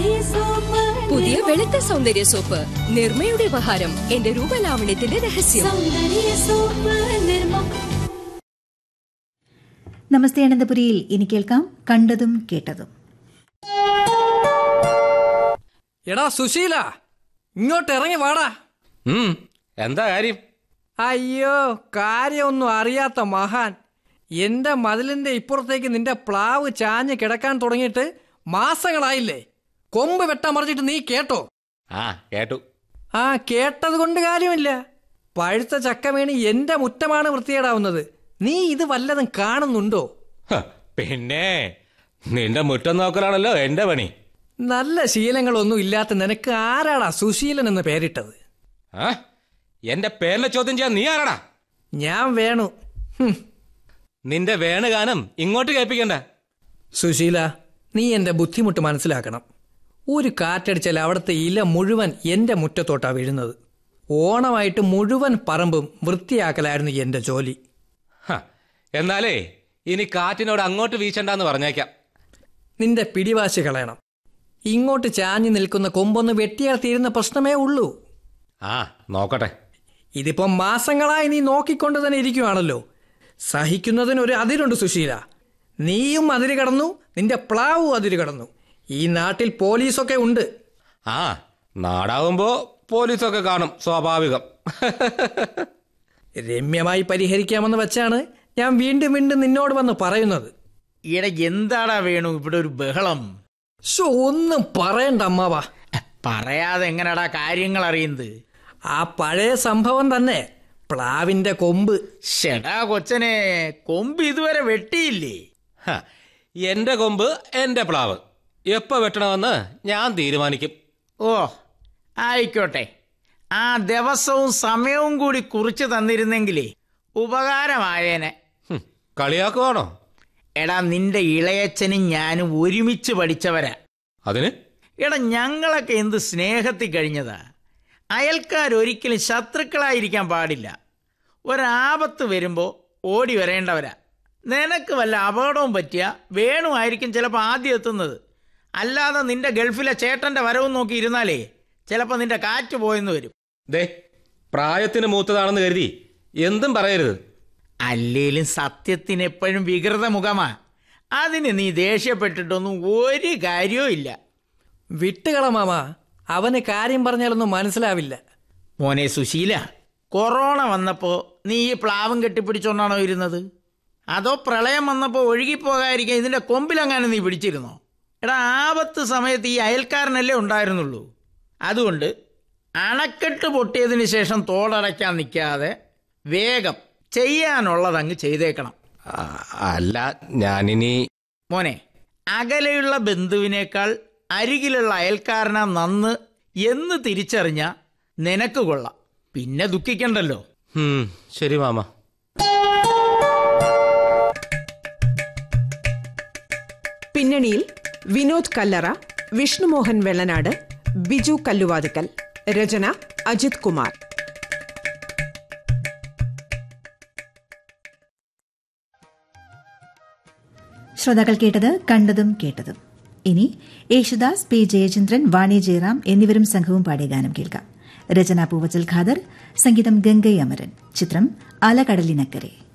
പുതിയ വെളുത്ത സൗന്ദര്യ സോപ്പ് നിർമ്മയുടെ ഉപഹാരം എന്റെ രൂപലാവണ്യത്തിന്റെ രഹസ്യം നമസ്തേ അനന്തപുരിയിൽ ഇനി കേൾക്കാം കണ്ടതും കേട്ടതും എടാ സുശീല ഇങ്ങോട്ട് ഇറങ്ങി വാടാ ഉം, എന്താ കാര്യം അയ്യോ കാര്യമൊന്നും അറിയാത്ത മഹാൻ എന്റെ മതിലിന്റെ ഇപ്പുറത്തേക്ക് നിന്റെ പ്ലാവ് ചാഞ്ഞ് കിടക്കാൻ തുടങ്ങിയിട്ട് മാസങ്ങളായില്ലേ കൊമ്പ് വെട്ടാമറിച്ചിട്ട് നീ കേട്ടോ ആ കേട്ടു ആ കേട്ടത് കൊണ്ട് കാര്യമില്ല പഴുത്ത ചക്ക വീണ് എന്റെ മുറ്റമാണ് വൃത്തികേടാവുന്നത് നീ ഇത് വല്ലതും കാണുന്നുണ്ടോ ഹ, പിന്നെ നിന്റെ മുറ്റം നോക്കലാണല്ലോ എന്റെ പണി നല്ല ശീലങ്ങളൊന്നും ഇല്ലാത്ത നിനക്ക് ആരാടാ സുശീലൻ എന്ന് പേരിട്ടത് ആ എന്റെ പേരിനെ ചോദ്യം ചെയ്യാൻ നീ ആരാടാ ഞാൻ വേണു ഹും. നിന്റെ വേണുഗാനം ഇങ്ങോട്ട് കേൾപ്പിക്കണ്ട സുശീല നീ എന്റെ ബുദ്ധിമുട്ട് മനസ്സിലാക്കണം ഒരു കാറ്റടിച്ചാൽ അവിടുത്തെ ഇല മുഴുവൻ എന്റെ മുറ്റത്തോട്ടാ വീഴുന്നത് ഓണമായിട്ട് മുഴുവൻ പറമ്പും വൃത്തിയാക്കലായിരുന്നു എന്റെ ജോലി ഹ, എന്നാലേ ഇനി കാറ്റിനോട് അങ്ങോട്ട് വീശണ്ടെന്ന് പറഞ്ഞേക്കാം നിന്റെ പിടിവാശി കളയണം ഇങ്ങോട്ട് ചാഞ്ഞു നിൽക്കുന്ന കൊമ്പൊന്ന് വെട്ടിയാൽ തീരുന്ന പ്രശ്നമേ ഉള്ളൂ ആ നോക്കട്ടെ ഇതിപ്പം മാസങ്ങളായി നീ നോക്കിക്കൊണ്ട് തന്നെ ഇരിക്കുവാണല്ലോ സഹിക്കുന്നതിന് ഒരു അതിരുണ്ട് സുശീല നീയും അതിര് കടന്നു നിന്റെ പ്ലാവും അതിര് കടന്നു ഈ നാട്ടിൽ പോലീസൊക്കെ ഉണ്ട് ആ നാടാവുമ്പോ പോലീസൊക്കെ കാണും സ്വാഭാവികം രമ്യമായി പരിഹരിക്കാമെന്ന് വെച്ചാണ് ഞാൻ വീണ്ടും വീണ്ടും നിന്നോട് വന്ന് പറയുന്നത് ഈടെ എന്താടാ വേണു ഇവിടെ ഒരു ബഹളം ശോ ഒന്നും പറയണ്ട അമ്മാവാ പറയാതെ എങ്ങനെടാ കാര്യങ്ങൾ അറിയുന്നത് ആ പഴയ സംഭവം തന്നെ പ്ലാവിന്റെ കൊമ്പ് ഷെടാ കൊച്ചനെ കൊമ്പ് ഇതുവരെ വെട്ടിയില്ലേ ഹ, എന്റെ കൊമ്പ് എന്റെ പ്ലാവ് എപ്പോ വെട്ടണമെന്ന് ഞാൻ തീരുമാനിക്കും ഓ ആയിക്കോട്ടെ ആ ദിവസവും സമയവും കൂടി കുറിച്ച് തന്നിരുന്നെങ്കിലേ ഉപകാരമായേനെ ഹും, കളിയാക്കുവാണോ എടാ നിന്റെ ഇളയച്ചനും ഞാനും ഒരുമിച്ച് പഠിച്ചവരാ അതിന് എടാ ഞങ്ങളൊക്കെ എന്ത് സ്നേഹത്തിൽ കഴിഞ്ഞതാ അയൽക്കാരൊരിക്കലും ശത്രുക്കളായിരിക്കാൻ പാടില്ല ഒരാപത്ത് വരുമ്പോൾ ഓടി വരേണ്ടവരാ നിനക്ക് വല്ല അപകടവും പറ്റിയ വേണുമായിരിക്കും ചിലപ്പോൾ ആദ്യം എത്തുന്നത് അല്ലാതെ നിന്റെ ഗൾഫിലെ ചേട്ടന്റെ വരവും നോക്കി ഇരുന്നാലേ ചിലപ്പോൾ നിന്റെ കാറ്റ് പോയെന്ന് വരും ദേ പ്രായത്തിന് മൂത്തതാണെന്ന് കരുതി എന്തും പറയരുത് അല്ലേലും സത്യത്തിന് എപ്പോഴും വികൃത മുഖമാ അതിന് നീ ദേഷ്യപ്പെട്ടിട്ടൊന്നും ഒരു കാര്യവും ഇല്ല വിട്ടുകള മാമ അവന് കാര്യം പറഞ്ഞാലൊന്നും മനസ്സിലാവില്ല മോനെ സുശീല കൊറോണ വന്നപ്പോൾ നീ ഈ പ്ലാവും കെട്ടിപ്പിടിച്ചോണ്ടാണോ ഇരുന്നത് അതോ പ്രളയം വന്നപ്പോൾ ഒഴുകിപ്പോകാതിരിക്കാൻ ഇതിന്റെ കൊമ്പിലെങ്ങാനും നീ പിടിച്ചിരുന്നോ എടാ ആപത്ത് സമയത്ത് ഈ അയൽക്കാരനല്ലേ ഉണ്ടായിരുന്നുള്ളൂ അതുകൊണ്ട് അണക്കെട്ട് പൊട്ടിയതിന് ശേഷം തോടടയ്ക്കാൻ നിൽക്കാതെ വേഗം ചെയ്യാനുള്ളതങ്ങ് ചെയ്തേക്കണം ആ, അല്ല ഞാനിനി മോനെ അകലെയുള്ള ബന്ധുവിനേക്കാൾ അരികിലുള്ള അയൽക്കാരനാ നന്ന് എന്ന് തിരിച്ചറിഞ്ഞ നിനക്ക് കൊള്ളാം പിന്നെ ദുഃഖിക്കണ്ടല്ലോ ഉം, ശരി മാമ പിന്നണിയിൽ വിനോദ് കല്ലറ വിഷ്ണുമോഹൻ വെള്ളനാട് ബിജു കല്ലുവാതുക്കൽ രചന അജിത് കുമാർ ശ്രോതാക്കൾ കേട്ടത് കണ്ടതും കേട്ടതും ഇനി യേശുദാസ് പി ജയചന്ദ്രൻ വാണി ജയറാം എന്നിവരും സംഘവും പാടിയ ഗാനം കേൾക്കാം രചന പൂവച്ചൽ ഖാദർ സംഗീതം ഗംഗൈ അമരൻ ചിത്രം അലകടലിനക്കരെ